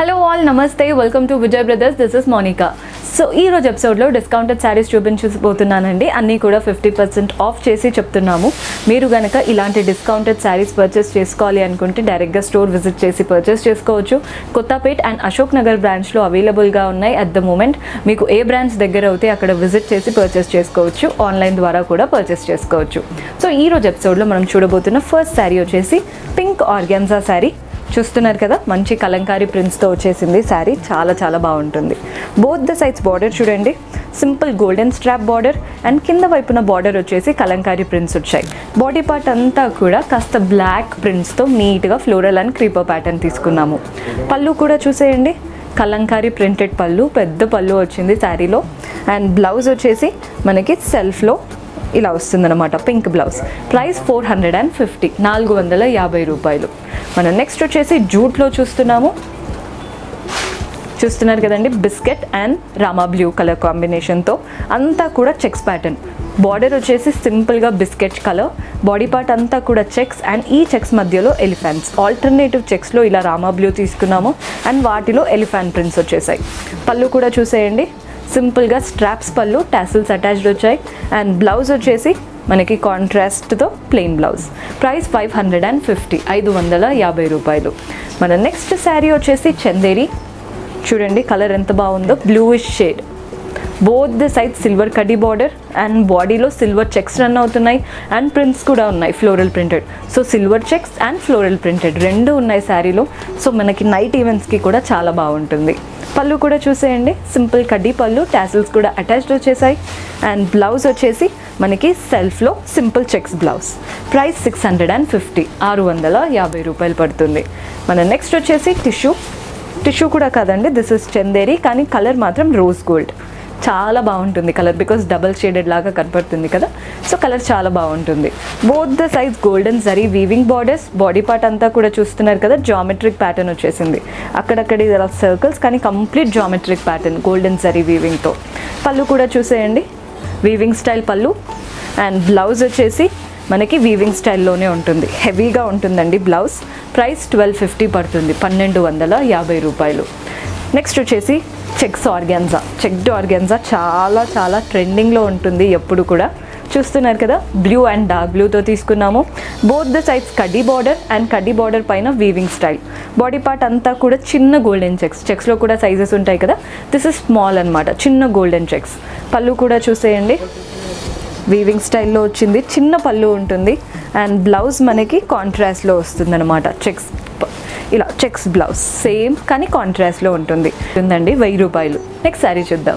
hello all నమస్తే welcome to Vijay brothers this is Monica so ఈ రోజు ఎపిసోడ్లో డిస్కౌంటెడ్ శారీస్ చూపించబోతున్నానండి అన్నీ కూడా ఫిఫ్టీ పర్సెంట్ ఆఫ్ చేసి చెప్తున్నాము మీరు కనుక ఇలాంటి డిస్కౌంటెడ్ శారీస్ పర్చేస్ చేసుకోవాలి అనుకుంటే డైరెక్ట్గా స్టోర్ విజిట్ చేసి పర్చేస్ చేసుకోవచ్చు కొత్తపేట్ అండ్ అశోక్ నగర్ బ్రాంచ్లో అవైలబుల్గా ఉన్నాయి అట్ ద మూమెంట్ మీకు ఏ బ్రాంచ్ దగ్గర అవుతే అక్కడ విజిట్ చేసి పర్చేస్ చేసుకోవచ్చు ఆన్లైన్ ద్వారా కూడా పర్చేస్ చేసుకోవచ్చు సో ఈ రోజు ఎపిసోడ్లో మనం చూడబోతున్న ఫస్ట్ శారీ వచ్చేసి పింక్ ఆర్గాన్జా శారీ చూస్తున్నారు కదా మంచి కలంకారీ ప్రింట్స్తో వచ్చేసింది శారీ చాలా చాలా బాగుంటుంది బోత్ ద సైడ్స్ బార్డర్ చూడండి simple golden strap border and కింద వైపున బార్డర్ వచ్చేసి కలంకారీ ప్రింట్స్ వచ్చాయి బాడీ పార్ట్ అంతా కూడా కాస్త బ్లాక్ ప్రింట్స్తో నీట్గా ఫ్లోరల్ అండ్ క్రీపర్ ప్యాటర్న్ తీసుకున్నాము పళ్ళు కూడా చూసేయండి కలంకారీ ప్రింటెడ్ పళ్ళు పెద్ద పళ్ళు వచ్చింది శారీలో అండ్ బ్లౌజ్ వచ్చేసి మనకి సెల్ఫ్లో ఇలా వస్తుందన్నమాట pink blouse price four hundred and fifty నాలుగు వందల యాభై రూపాయలు మనం నెక్స్ట్ వచ్చేసి జూట్లో చూస్తున్నాము చూస్తున్నారు కదండి biscuit and Rama blue colour కాంబినేషన్తో అంతా కూడా చెక్స్ ప్యాటర్న్ బార్డర్ వచ్చేసి సింపుల్గా బిస్కెట్ కలర్ బాడీ పార్ట్ అంతా కూడా చెక్స్ అండ్ ఈ చెక్స్ మధ్యలో ఎలిఫెంట్స్ ఆల్టర్నేటివ్ చెక్స్లో ఇలా రామా బ్లూ తీసుకున్నాము అండ్ వాటిలో ఎలిఫెంట్ ప్రింట్స్ వచ్చేసాయి పళ్ళు కూడా చూసేయండి సింపుల్గా స్ట్రాప్స్ పళ్ళు టాసిల్స్ అటాచ్డ్ వచ్చాయి అండ్ బ్లౌజ్ వచ్చేసి మనకి కాంట్రాస్ట్తో plain blouse price five hundred and fifty ఐదు వందల యాభై రూపాయలు మన నెక్స్ట్ శారీ వచ్చేసి చందేరి చూడండి కలర్ ఎంత బాగుందో bluish shade both the side silver కడ్డీ బార్డర్ అండ్ బాడీలో సిల్వర్ చెక్స్ రన్ అవుతున్నాయి అండ్ ప్రింట్స్ కూడా ఉన్నాయి floral printed so silver checks and floral printed రెండు ఉన్నాయి శారీలో సో మనకి నైట్ ఈవెంట్స్కి కూడా చాలా బాగుంటుంది పళ్ళు కూడా చూసేయండి సింపుల్ కడ్డీ పళ్ళు టాసిల్స్ కూడా అటాచ్డ్ వచ్చేసాయి అండ్ బ్లౌజ్ వచ్చేసి మనకి సెల్ఫ్లో simple checks blouse price six hundred and fifty ఆరు వందల యాభై రూపాయలు పడుతుంది మన నెక్స్ట్ వచ్చేసి టిష్యూ టిష్యూ కూడా కాదండి దిస్ ఇస్ చందేరి కానీ కలర్ మాత్రం రోజ్ గోల్డ్ చాలా బాగుంటుంది కలర్ బికాస్ డబల్ షేడెడ్ లాగా కనపడుతుంది కదా సో కలర్ చాలా బాగుంటుంది both the size golden zari weaving borders body part అంతా కూడా చూస్తున్నారు కదా జామెట్రిక్ ప్యాటర్న్ వచ్చేసింది అక్కడక్కడ ఇలా సర్కిల్స్ కానీ complete geometric pattern golden zari వీవింగ్తో పళ్ళు కూడా చూసేయండి వీవింగ్ స్టైల్ పళ్ళు అండ్ బ్లౌజ్ వచ్చేసి మనకి వీవింగ్ స్టైల్లోనే ఉంటుంది హెవీగా ఉంటుందండి బ్లౌజ్ ప్రైస్ ట్వెల్వ్ ఫిఫ్టీ పడుతుంది పన్నెండు వందల యాభై రూపాయలు నెక్స్ట్ వచ్చేసి చెక్స్ ఆర్గాన్జా చెక్డ్ ఆర్గాన్జా చాలా చాలా ట్రెండింగ్లో ఉంటుంది ఎప్పుడు కూడా చూస్తున్నారు కదా బ్లూ అండ్ డార్క్ బ్లూతో తీసుకున్నాము బోత్ ద సైడ్స్ కడ్డీ బార్డర్ అండ్ కడ్డీ బార్డర్ పైన వీవింగ్ స్టైల్ బాడీ పార్ట్ అంతా కూడా చిన్న గోల్డెన్ చెక్స్ చెక్స్లో కూడా సైజెస్ ఉంటాయి కదా దిస్ ఇస్ స్మాల్ అనమాట చిన్న గోల్డెన్ చెక్స్ పళ్ళు కూడా చూసేయండి వీవింగ్ స్టైల్లో వచ్చింది చిన్న పళ్ళు ఉంటుంది అండ్ బ్లౌజ్ మనకి కాంట్రాస్ట్లో వస్తుంది అనమాట చెక్స్ ఇలా చెక్స్ బ్లౌజ్ సేమ్ కానీ కాంట్రాస్ట్లో ఉంటుంది ఉందండి వెయ్యి రూపాయలు నెక్స్ట్ శారీ చూద్దాం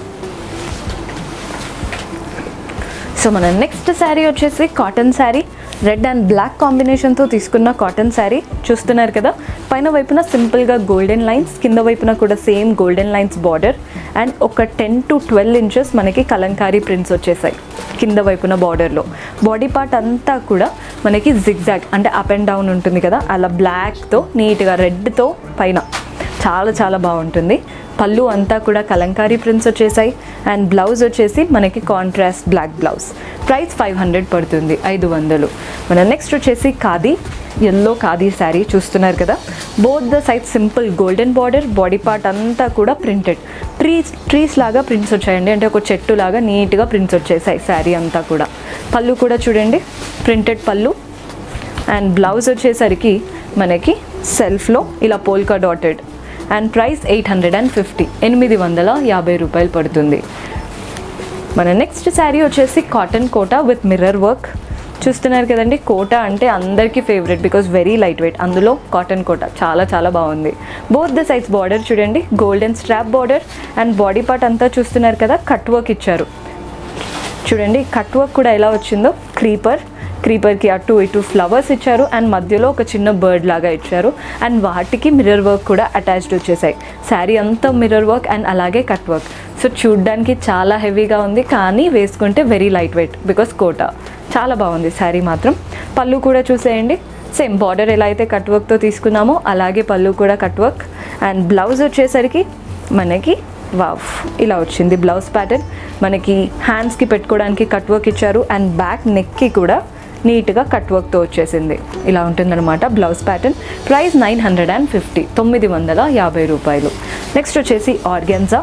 సో మన నెక్స్ట్ శారీ వచ్చేసి cotton sari red and black కాంబినేషన్తో తీసుకున్న కాటన్ శారీ చూస్తున్నారు కదా పైన వైపున సింపుల్గా గోల్డెన్ లైన్స్ కింద వైపున కూడా same golden lines border and ఒక టెన్ టు ట్వెల్వ్ ఇంచెస్ మనకి కలంకారీ ప్రింట్స్ వచ్చేసాయి కింద వైపున బార్డర్లో బాడీ పార్ట్ అంతా కూడా మనకి జిగ్జాగ్ అంటే అప్ అండ్ డౌన్ ఉంటుంది కదా అలా బ్లాక్తో నీట్గా రెడ్తో పైన చాలా చాలా బాగుంటుంది పళ్ళు అంతా కూడా కలంకారీ ప్రింట్స్ వచ్చేసాయి అండ్ బ్లౌజ్ వచ్చేసి మనకి contrast black blouse price five hundred పడుతుంది ఐదు వందలు మన నెక్స్ట్ వచ్చేసి ఖాదీ ఎల్లో ఖాదీ శారీ చూస్తున్నారు కదా both the side simple golden border body part అంతా కూడా ప్రింటెడ్ ట్రీస్ ట్రీస్ లాగా ప్రింట్స్ వచ్చాయండి అంటే ఒక చెట్టు లాగా నీట్గా ప్రింట్స్ వచ్చేసాయి శారీ అంతా కూడా పళ్ళు కూడా చూడండి ప్రింటెడ్ పళ్ళు అండ్ బ్లౌజ్ వచ్చేసరికి మనకి సెల్ఫ్లో ఇలా polka dotted and price eight hundred and fifty ఎనిమిది వందల యాభై రూపాయలు పడుతుంది మన నెక్స్ట్ శారీ వచ్చేసి cotton Kota with mirror work చూస్తున్నారు కదండి కోటా అంటే అందరికీ favourite because very light weight అందులో కాటన్ కోటా చాలా చాలా బాగుంది బోత్ ద సైజ్ బార్డర్ చూడండి golden strap border and body part అంతా చూస్తున్నారు కదా కట్ వర్క్ ఇచ్చారు చూడండి కట్ వర్క్ కూడా ఎలా వచ్చిందో క్రీపర్ క్రీపర్కి అటు ఇటు ఫ్లవర్స్ ఇచ్చారు అండ్ మధ్యలో ఒక చిన్న బర్డ్ లాగా ఇచ్చారు అండ్ వాటికి మిర్రర్ వర్క్ కూడా అటాచ్డ్ వచ్చేసాయి శారీ అంతా మిర్రర్ వర్క్ అండ్ అలాగే కట్ వర్క్ సో చూడ్డానికి చాలా హెవీగా ఉంది కానీ వేసుకుంటే very light weight because Kota చాలా బాగుంది శారీ మాత్రం పళ్ళు కూడా చూసేయండి సేమ్ బార్డర్ ఎలా అయితే కట్ వర్క్తో తీసుకున్నామో అలాగే పళ్ళు కూడా కట్ వర్క్ అండ్ బ్లౌజ్ వచ్చేసరికి మనకి వావ్ ఇలా వచ్చింది బ్లౌజ్ ప్యాటర్న్ మనకి హ్యాండ్స్కి పెట్టుకోవడానికి కట్ వర్క్ ఇచ్చారు అండ్ బ్యాక్ నెక్కి కూడా నీట్గా కట్ వర్క్తో వచ్చేసింది ఇలా ఉంటుందన్నమాట blouse pattern price nine hundred and fifty తొమ్మిది వందల యాభై రూపాయలు నెక్స్ట్ వచ్చేసి ఆర్గెన్జా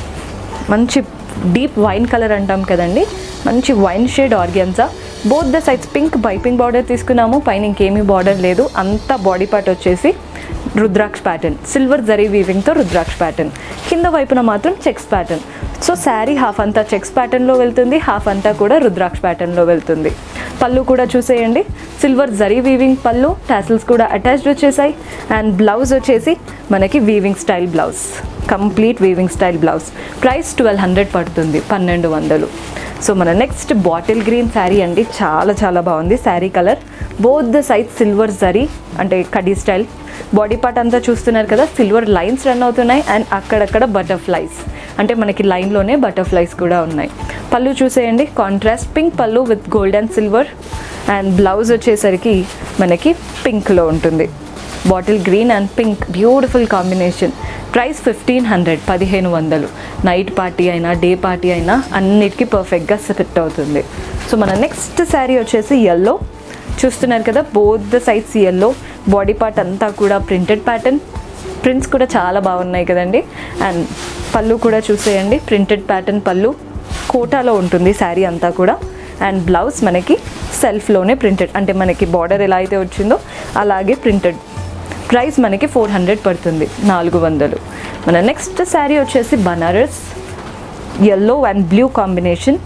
మంచి డీప్ వైన్ కలర్ అంటాం కదండి మంచి wine shade organza both the sides pink piping border తీసుకున్నాము పైన ఇంకేమీ బార్డర్ లేదు అంతా బాడీ పార్ట్ వచ్చేసి రుద్రాక్ష ప్యాటర్న్ సిల్వర్ జరీ వీవింగ్తో రుద్రాక్ష ప్యాటర్న్ కింద వైపున మాత్రం checks pattern so sari half అంతా చెక్స్ ప్యాటర్న్లో వెళ్తుంది హాఫ్ అంతా కూడా రుద్రాక్ష ప్యాటర్న్లో వెళ్తుంది పళ్ళు కూడా చూసేయండి సిల్వర్ జరీ వీవింగ్ పళ్ళు టాసిల్స్ కూడా అటాచ్డ్ వచ్చేసాయి అండ్ బ్లౌజ్ వచ్చేసి మనకి weaving style blouse complete weaving style blouse price twelve hundred పడుతుంది పన్నెండు వందలు సో మన నెక్స్ట్ బాటిల్ గ్రీన్ శారీ అండి చాలా చాలా బాగుంది sari colour both the side silver zari అంటే కడీ స్టైల్ బాడీ పార్ట్ అంతా చూస్తున్నారు కదా సిల్వర్ లైన్స్ రన్ అవుతున్నాయి అండ్ అక్కడక్కడ బటర్ఫ్లైస్ అంటే మనకి లైన్లోనే బటర్ఫ్లైస్ కూడా ఉన్నాయి పళ్ళు చూసేయండి కాంట్రాస్ట్ పింక్ పళ్ళు with gold and silver and blouse వచ్చేసరికి మనకి పింక్లో ఉంటుంది bottle green and pink beautiful combination price fifteen hundred పదిహేను వందలు నైట్ పార్టీ అయినా డే పార్టీ అయినా అన్నిటికీ పర్ఫెక్ట్గా సెట్ అవుతుంది సో మన నెక్స్ట్ శారీ వచ్చేసి ఎల్లో చూస్తున్నారు కదా both the sides yellow body part అంతా కూడా ప్రింటెడ్ ప్యాటర్న్ ప్రింట్స్ కూడా చాలా బాగున్నాయి కదండి అండ్ పళ్ళు కూడా చూసేయండి ప్రింటెడ్ ప్యాటర్న్ పళ్ళు కోటాలో ఉంటుంది శారీ అంతా కూడా అండ్ బ్లౌజ్ మనకి సెల్ఫ్లోనే ప్రింటెడ్ అంటే మనకి బార్డర్ ఎలా అయితే వచ్చిందో అలాగే ప్రింటెడ్ ప్రైస్ మనకి ఫోర్ హండ్రెడ్ పడుతుంది నాలుగు వందలు మన నెక్స్ట్ శారీ వచ్చేసి Banaras yellow and blue combination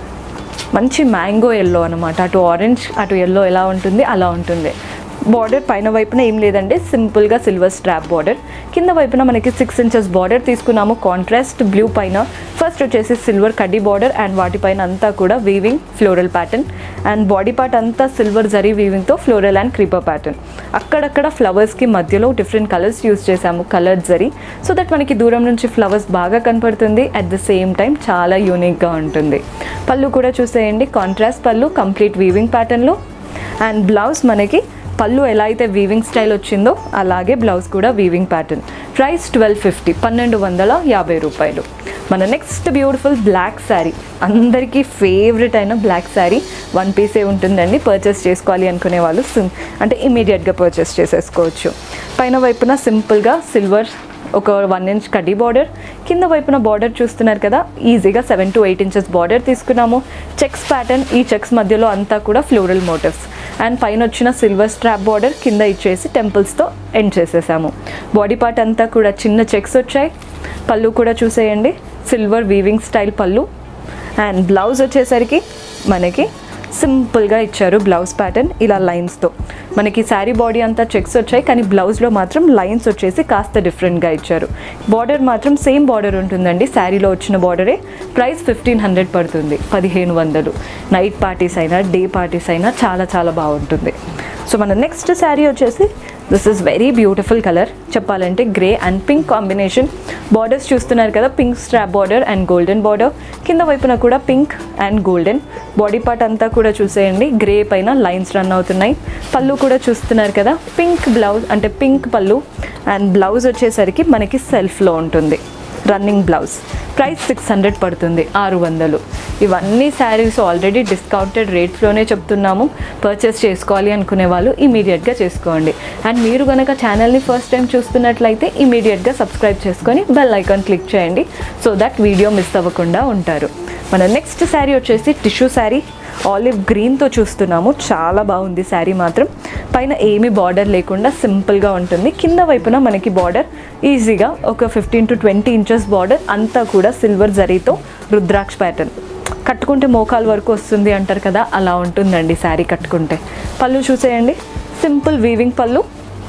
మంచి మ్యాంగో ఎల్లో అనమాట అటు ఆరెంజ్ అటు ఎల్లో ఎలా ఉంటుంది అలా ఉంటుంది బార్డర్ పైన వైపున ఏం లేదండి సింపుల్గా సిల్వర్ స్ట్రాప్ బార్డర్ కింద వైపున మనకి సిక్స్ ఇంచెస్ బార్డర్ తీసుకున్నాము కాంట్రాస్ట్ బ్లూ పైన ఫస్ట్ వచ్చేసి సిల్వర్ కడ్డీ బార్డర్ అండ్ వాటిపైన అంతా కూడా weaving floral pattern and body part అంతా సిల్వర్ జరీ వీవింగ్తో ఫ్లోరల్ అండ్ క్రీపర్ ప్యాటర్న్ అక్కడక్కడ ఫ్లవర్స్కి మధ్యలో డిఫరెంట్ కలర్స్ యూస్ చేసాము కలర్ జరీ సో దట్ మనకి దూరం నుంచి ఫ్లవర్స్ బాగా కనపడుతుంది అట్ ద సేమ్ టైం చాలా యూనిక్గా ఉంటుంది పళ్ళు కూడా చూసేయండి కాంట్రాస్ట్ పళ్ళు కంప్లీట్ వీవింగ్ ప్యాటర్న్లో అండ్ బ్లౌజ్ మనకి పళ్ళు ఎలా అయితే వీవింగ్ స్టైల్ వచ్చిందో అలాగే బ్లౌజ్ కూడా weaving pattern price twelve fifty పన్నెండు వందల యాభై రూపాయలు మన నెక్స్ట్ బ్యూటిఫుల్ బ్లాక్ శారీ అందరికీ ఫేవరెట్ అయిన బ్లాక్ శారీ వన్ పీసే ఉంటుందండి పర్చేస్ చేసుకోవాలి అనుకునే వాళ్ళు sim- అంటే ఇమీడియట్గా పర్చేస్ చేసేసుకోవచ్చు పైన వైపున సింపుల్గా సిల్వర్ ఒక వన్ ఇంచ్ కడ్డీ బార్డర్ కింద వైపున బార్డర్ చూస్తున్నారు కదా ఈజీగా seven to eight inches border తీసుకున్నాము చెక్స్ ప్యాటర్న్ ఈ చెక్స్ మధ్యలో అంతా కూడా ఫ్లోరల్ మోటివ్స్ అండ్ పైన వచ్చిన సిల్వర్ స్ట్రాప్ బార్డర్ కింద ఇచ్చేసి టెంపుల్స్తో ఎండ్ చేసేసాము బాడీ పార్ట్ అంతా కూడా చిన్న చెక్స్ వచ్చాయి పళ్ళు కూడా చూసేయండి సిల్వర్ వీవింగ్ స్టైల్ పళ్ళు అండ్ బ్లౌజ్ వచ్చేసరికి మనకి సింపుల్గా ఇచ్చారు బ్లౌజ్ ప్యాటర్న్ ఇలా లైన్స్తో మనకి శారీ బాడీ అంతా చెక్స్ వచ్చాయి కానీ బ్లౌజ్లో మాత్రం లైన్స్ వచ్చేసి కాస్త డిఫరెంట్గా ఇచ్చారు బార్డర్ మాత్రం సేమ్ బార్డర్ ఉంటుందండి శారీలో వచ్చిన బార్డరే ప్రైస్ ఫిఫ్టీన్ హండ్రెడ్ పడుతుంది పదిహేను వందలు నైట్ పార్టీస్ అయినా డే పార్టీస్ అయినా చాలా చాలా బాగుంటుంది సో మన నెక్స్ట్ శారీ వచ్చేసి this is very beautiful colour చెప్పాలంటే grey and pink combination borders చూస్తున్నారు కదా pink strap border and golden border కింద వైపున కూడా pink and golden body part అంతా కూడా చూసేయండి గ్రే పైన లైన్స్ రన్ అవుతున్నాయి పళ్ళు కూడా చూస్తున్నారు కదా పింక్ బ్లౌజ్ అంటే పింక్ పళ్ళు అండ్ బ్లౌజ్ వచ్చేసరికి మనకి సెల్ఫ్లో ఉంటుంది running blouse price six hundred పడుతుంది ఆరు వందలు ఇవన్నీ శారీస్ ఆల్రెడీ డిస్కౌంటెడ్ రేట్స్లోనే చెప్తున్నాము పర్చేస్ చేసుకోవాలి అనుకునే వాళ్ళు ఇమీడియట్గా చేసుకోండి అండ్ మీరు కనుక ఛానల్ని ఫస్ట్ టైం చూస్తున్నట్లయితే ఇమీడియట్గా సబ్స్క్రైబ్ చేసుకొని బెల్ ఐకాన్ క్లిక్ చేయండి సో దట్ వీడియో మిస్ అవ్వకుండా ఉంటారు మన నెక్స్ట్ శారీ వచ్చేసి టిష్యూ శారీ ఆలివ్ గ్రీన్తో చూస్తున్నాము చాలా బాగుంది శారీ మాత్రం పైన ఏమీ బార్డర్ లేకుండా సింపుల్గా ఉంటుంది కింద వైపున మనకి బార్డర్ ఈజీగా ఒక fifteen to twenty inches border అంతా కూడా సిల్వర్ జరీతో రుద్రాక్ష ప్యాటర్న్ కట్టుకుంటే మోకాల వరకు వస్తుంది అంటారు కదా అలా ఉంటుందండి శారీ కట్టుకుంటే పళ్ళు చూసేయండి సింపుల్ వీవింగ్ పళ్ళు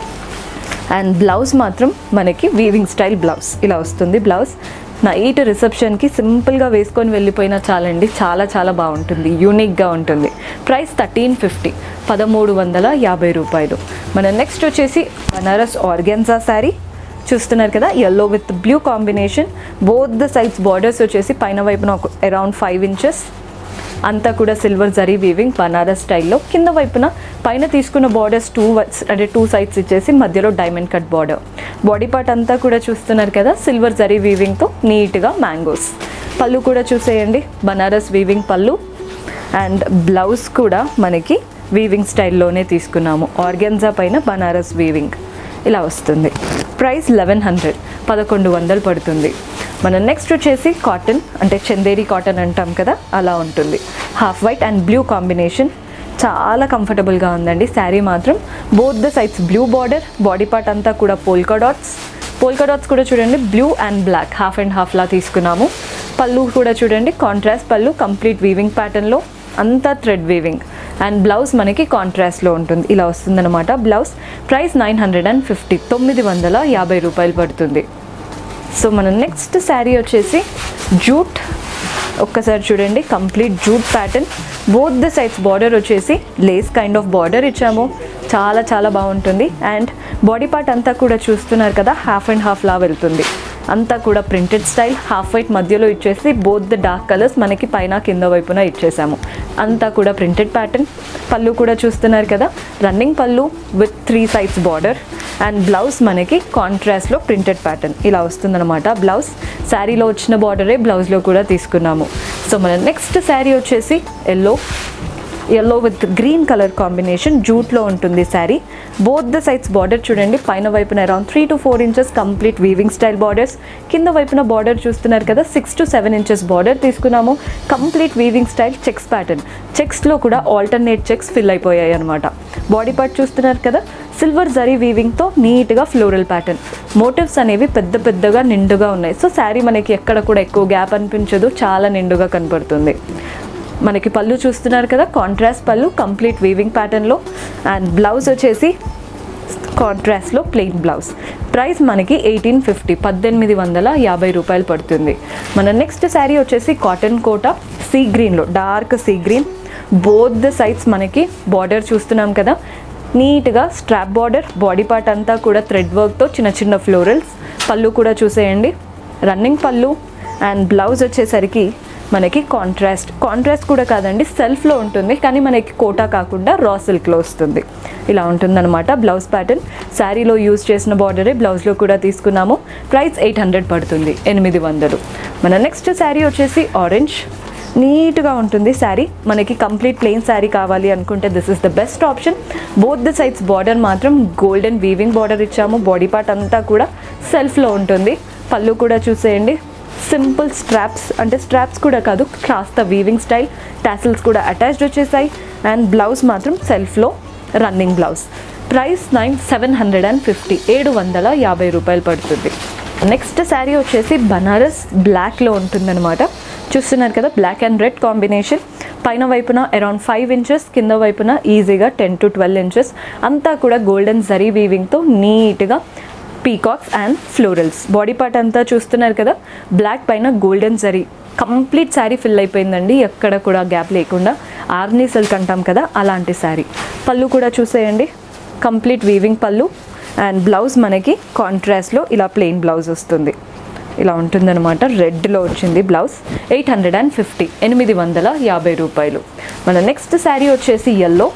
అండ్ బ్లౌజ్ మాత్రం మనకి వీవింగ్ స్టైల్ బ్లౌజ్ ఇలా వస్తుంది బ్లౌజ్ నైట్ రిసెప్షన్కి సింపుల్గా వేసుకొని వెళ్ళిపోయినా చాలండి చాలా చాలా బాగుంటుంది యూనిక్గా ఉంటుంది ప్రైస్ థర్టీన్ ఫిఫ్టీ పదమూడు వందల యాభై రూపాయలు మన నెక్స్ట్ వచ్చేసి బనారస్ ఆర్గెన్జా శారీ చూస్తున్నారు కదా yellow with blue combination both the sides borders వచ్చేసి పైన వైపున ఒక అరౌండ్ ఫైవ్ ఇంచెస్ అంతా కూడా సిల్వర్ జరీ వీవింగ్ బనారస్ స్టైల్లో కింద వైపున పైన తీసుకున్న బార్డర్స్ టూ అంటే టూ సైడ్స్ ఇచ్చేసి మధ్యలో diamond cut border body part అంతా కూడా చూస్తున్నారు కదా సిల్వర్ జరీ వీవింగ్తో నీట్గా మ్యాంగోస్ పళ్ళు కూడా చూసేయండి బనారస్ వీవింగ్ పళ్ళు అండ్ బ్లౌజ్ కూడా మనకి వీవింగ్ స్టైల్లోనే తీసుకున్నాము ఆర్గెన్జా పైన బనారస్ వీవింగ్ ఇలా వస్తుంది ప్రైస్ లెవెన్ హండ్రెడ్ పదకొండు వందలు పడుతుంది మన నెక్స్ట్ వచ్చేసి కాటన్ అంటే చందేరి కాటన్ అంటాం కదా అలా ఉంటుంది half white and blue combination చాలా కంఫర్టబుల్గా ఉందండి శారీ మాత్రం both the sides blue border body part అంతా కూడా పోల్కా డాట్స్ పోల్కా డాట్స్ కూడా చూడండి blue and black half and హాఫ్లా తీసుకున్నాము పళ్ళు కూడా చూడండి కాంట్రాస్ట్ పళ్ళు కంప్లీట్ వీవింగ్ ప్యాటర్న్లో అంతా థ్రెడ్ వీవింగ్ అండ్ బ్లౌజ్ మనకి కాంట్రాస్ట్లో ఉంటుంది ఇలా వస్తుందన్నమాట blouse price nine hundred and fifty తొమ్మిది వందల యాభై రూపాయలు పడుతుంది సో మన నెక్స్ట్ శారీ వచ్చేసి జూట్ ఒక్కసారి చూడండి complete jute pattern both the sides border వచ్చేసి లేస్ కైండ్ ఆఫ్ బార్డర్ ఇచ్చాము చాలా చాలా బాగుంటుంది అండ్ బాడీ పార్ట్ అంతా కూడా చూస్తున్నారు కదా హాఫ్ అండ్ హాఫ్ లా వెళ్తుంది అంతా కూడా ప్రింటెడ్ స్టైల్ హాఫ్ వైట్ మధ్యలో ఇచ్చేసి బోత్ ద డార్క్ కలర్స్ మనకి పైన కింద వైపున ఇచ్చేసాము అంతా కూడా ప్రింటెడ్ ప్యాటర్న్ పళ్ళు కూడా చూస్తున్నారు కదా రన్నింగ్ పళ్ళు with three sides border and blouse మనకి కాంట్రాస్ట్లో ప్రింటెడ్ ప్యాటర్న్ ఇలా వస్తుందన్నమాట బ్లౌజ్ శారీలో వచ్చిన బార్డరే బ్లౌజ్లో కూడా తీసుకున్నాము సో మన నెక్స్ట్ శారీ వచ్చేసి yellow yellow with green colour combination జూట్లో ఉంటుంది sari both the sides border చూడండి పైన వైపున around three to four inches complete weaving style borders కింద వైపున బార్డర్ చూస్తున్నారు కదా six to seven inches border తీసుకున్నాము complete weaving style checks pattern చెక్స్లో కూడా ఆల్టర్నేట్ చెక్స్ ఫిల్ అయిపోయాయి అనమాట బాడీ పార్ట్ చూస్తున్నారు కదా సిల్వర్ జరీ వీవింగ్తో నీట్గా ఫ్లోరల్ ప్యాటర్న్ మోటివ్స్ అనేవి పెద్ద పెద్దగా నిండుగా ఉన్నాయి సో శారీ మనకి ఎక్కడ కూడా ఎక్కువ గ్యాప్ అనిపించదు చాలా నిండుగా కనపడుతుంది మనకి పళ్ళు చూస్తున్నారు కదా కాంట్రాస్ట్ పళ్ళు కంప్లీట్ వీవింగ్ ప్యాటర్న్లో అండ్ బ్లౌజ్ వచ్చేసి కాంట్రాస్ట్లో ప్లెయిన్ బ్లౌజ్ ప్రైస్ మనకి ఎయిటీన్ ఫిఫ్టీ పద్దెనిమిది వందల యాభై రూపాయలు పడుతుంది మన నెక్స్ట్ శారీ వచ్చేసి కాటన్ కోట సీ గ్రీన్లో dark sea green both the sides మనకి బార్డర్ చూస్తున్నాం కదా నీట్గా స్ట్రాప్ బార్డర్ బాడీ పార్ట్ అంతా కూడా థ్రెడ్ వర్క్తో చిన్న చిన్న ఫ్లోరల్స్ పళ్ళు కూడా చూసేయండి రన్నింగ్ పళ్ళు అండ్ బ్లౌజ్ వచ్చేసరికి మనకి కాంట్రాస్ట్ కాంట్రాస్ట్ కూడా కాదండి సెల్ఫ్లో ఉంటుంది కానీ మనకి కోటా కాకుండా రా సిల్క్లో వస్తుంది ఇలా ఉంటుందన్నమాట బ్లౌజ్ ప్యాటర్న్ శారీలో యూజ్ చేసిన బార్డరే బ్లౌజ్లో కూడా తీసుకున్నాము ప్రైస్ ఎయిట్ హండ్రెడ్ పడుతుంది ఎనిమిది వందలు మన నెక్స్ట్ శారీ వచ్చేసి ఆరెంజ్ నీట్గా ఉంటుంది శారీ మనకి కంప్లీట్ ప్లెయిన్ శారీ కావాలి అనుకుంటే this is the best option both the sides border మాత్రం గోల్డెన్ వీవింగ్ బార్డర్ ఇచ్చాము బాడీ పార్ట్ అంతా కూడా సెల్ఫ్లో ఉంటుంది పళ్ళు కూడా చూసేయండి సింపుల్ స్ట్రాప్స్ అంటే స్ట్రాప్స్ కూడా కాదు కాస్త వీవింగ్ స్టైల్ టాసిల్స్ కూడా అటాచ్డ్ వచ్చేసాయి అండ్ బ్లౌజ్ మాత్రం సెల్ఫ్లో running blouse price nine seven hundred and fifty ఏడు వందల యాభై రూపాయలు పడుతుంది నెక్స్ట్ శారీ వచ్చేసి బనారస్ బ్లాక్లో ఉంటుందన్నమాట చూస్తున్నారు కదా బ్లాక్ అండ్ రెడ్ కాంబినేషన్ పైన వైపున అరౌండ్ ఫైవ్ ఇంచెస్ కింద వైపున ఈజీగా టెన్ టు ట్వెల్వ్ ఇంచెస్ అంతా కూడా గోల్డెన్ జరీ వీవింగ్తో నీట్గా peacocks and florals body part అంతా చూస్తున్నారు కదా బ్లాక్ పైన గోల్డెన్ జరీ కంప్లీట్ శారీ ఫిల్ అయిపోయిందండి ఎక్కడ కూడా గ్యాప్ లేకుండా ఆర్నీ సిల్క్ అంటాం కదా అలాంటి శారీ పళ్ళు కూడా చూసేయండి కంప్లీట్ వీవింగ్ పళ్ళు అండ్ బ్లౌజ్ మనకి కాంట్రాస్ట్లో ఇలా ప్లెయిన్ బ్లౌజ్ వస్తుంది ఇలా ఉంటుందన్నమాట రెడ్లో వచ్చింది blouse eight hundred and fifty ఎనిమిది వందల యాభై రూపాయలు మన నెక్స్ట్ శారీ వచ్చేసి ఎల్లో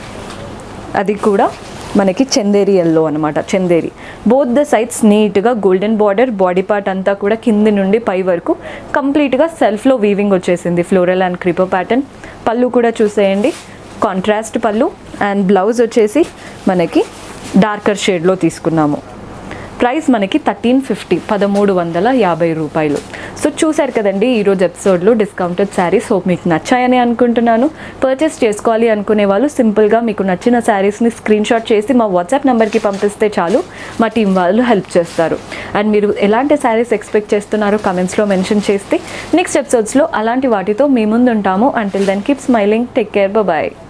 అది కూడా మనకి చందేరి ఎల్లో అనమాట చందేరి బోత్ ద సైడ్స్ నీట్గా గోల్డెన్ బార్డర్ బాడీ పార్ట్ అంతా కూడా కింది నుండి పై వరకు కంప్లీట్గా సెల్ఫ్లో వీవింగ్ వచ్చేసింది ఫ్లోరల్ అండ్ క్రిపర్ ప్యాటర్న్ పళ్ళు కూడా చూసేయండి కాంట్రాస్ట్ పళ్ళు అండ్ బ్లౌజ్ వచ్చేసి మనకి డార్కర్ షేడ్లో తీసుకున్నాము ప్రైస్ మనకి థర్టీన్ ఫిఫ్టీ పదమూడు వందల యాభై రూపాయలు సో చూశారు కదండి ఈరోజు ఎపిసోడ్లో డిస్కౌంటెడ్ శారీస్ హోప్ మీకు నచ్చాయని అనుకుంటున్నాను పర్చేస్ చేసుకోవాలి అనుకునే వాళ్ళు సింపుల్గా మీకు నచ్చిన శారీస్ని స్క్రీన్ షాట్ చేసి మా వాట్సాప్ నెంబర్కి పంపిస్తే చాలు మా టీం వాళ్ళు హెల్ప్ చేస్తారు అండ్ మీరు ఎలాంటి శారీస్ ఎక్స్పెక్ట్ చేస్తున్నారో కమెంట్స్లో మెన్షన్ చేస్తే నెక్స్ట్ ఎపిసోడ్స్లో అలాంటి వాటితో మీ ముందు ఉంటాము until then keep smiling take care bye